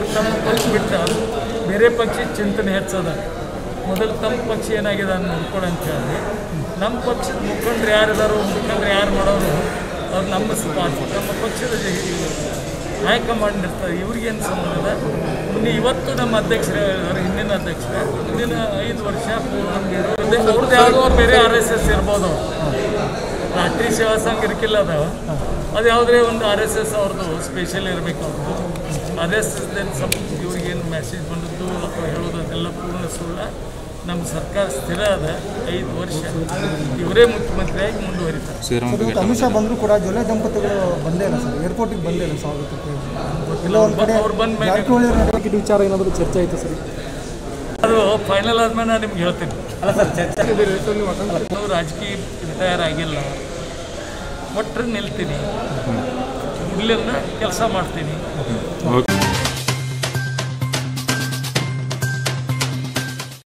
ತಮ್ಮ ಪಕ್ಷ ಬಿಟ್ಟು ಬೇರೆ ಪಕ್ಷ ಚಿಂತನೆ ಹೆಚ್ಚದ ಮೊದಲು ತಮ್ಮ ಪಕ್ಷ ಏನಾಗಿದೆ ಅಂತ ನೋಡ್ಕೊಡು ಅಂತ ಹೇಳಿ ನಮ್ಮ ಪಕ್ಷದ ಮುಖಂಡರು ಯಾರಿದಾರೋ ಮುಖಂಡರು ಯಾರು ಮಾಡೋರು ಅವ್ರು ನಮ್ಮ ಪಾರ್ಟಿ ನಮ್ಮ ಪಕ್ಷದ ಹೈಕಮಾಂಡ್ ಇರ್ತಾರೆ ಇವ್ರಿಗೇನು ಸಂಬಂಧ ಇನ್ನು ಇವತ್ತು ನಮ್ಮ ಅಧ್ಯಕ್ಷರು ಹೇಳಿದ್ದಾರೆ ಹಿಂದಿನ ಅಧ್ಯಕ್ಷರೇ ಹಿಂದಿನ ಐದು ವರ್ಷ ಪೂರ್ಣ ಅವ್ರದ್ದು ಯಾವುದೋ ಅವ್ರು ಬೇರೆ ಆರ್ ಎಸ್ ಎಸ್ ಇರ್ಬೋದು ರಾಷ್ಟ್ರೀಯ ಸೇವಾ ಸಂಘ ಇರ್ಕಿಲ್ಲ ಅದಾವ ಅದು ಯಾವುದೇ ಒಂದು ಆರ್ ಎಸ್ ಎಸ್ ಅವ್ರದ್ದು ಸ್ಪೆಷಲ್ ಇರಬೇಕು ಅವ್ರದ್ದು ಆರ್ ಎಸ್ ಎಸ್ ಸ್ವಲ್ಪ ಇವ್ರಿಗೇನು ಮೆಸೇಜ್ ಬಂದದ್ದು ಅಥವಾ ಹೇಳೋದು ಅದೆಲ್ಲ ಪೂರ್ಣ ಸುಳ್ಳ ನಮ್ಮ ಸರ್ಕಾರ ಸ್ಥಿರ ಅದ ಐದು ವರ್ಷ ಇವರೇ ಮುಖ್ಯಮಂತ್ರಿಯಾಗಿ ಮುಂದುವರಿತಾರೆ ಶ್ರೀರಾಮ್ ಸರ್ ಇವತ್ತು ಅಮಿತ್ ಶಾ ಬಂದರೂ ಕೂಡ ಜೊಲೆ ದಂಪತಿಗಳು ಬಂದೇ ಇಲ್ಲ ಸರ್ ಏರ್ಪೋರ್ಟಿಗೆ ಬಂದೇ ಇಲ್ಲ ಸ್ವಾಗತಕ್ಕೆ ಎಲ್ಲ ಒಂದು ಕಡೆ ಅವ್ರು ಬಂದ ಮೇಲೆ ಜಾರಕಿಹೊಳಿ ನಡುವೆ ವಿಚಾರ ಏನಾದರೂ ಚರ್ಚೆ ಆಯಿತು ಸರ್ ಅದು ಫೈನಲ್ ಆದ್ಮೇಲೆ ನಾನು ನಿಮ್ಗೆ ಹೇಳ್ತೀನಿ ಅಲ್ಲ ಸರ್ ಚರ್ಚೆ ನಾವು ರಾಜಕೀಯ ರಿಟೈರ್ ಆಗಿಲ್ಲ ಒಟ್ಟರೆ ನಿಲ್ತೀನಿ ಇಲ್ಲಿಂದ ಕೆಲಸ ಮಾಡ್ತೀನಿ ಓಕೆ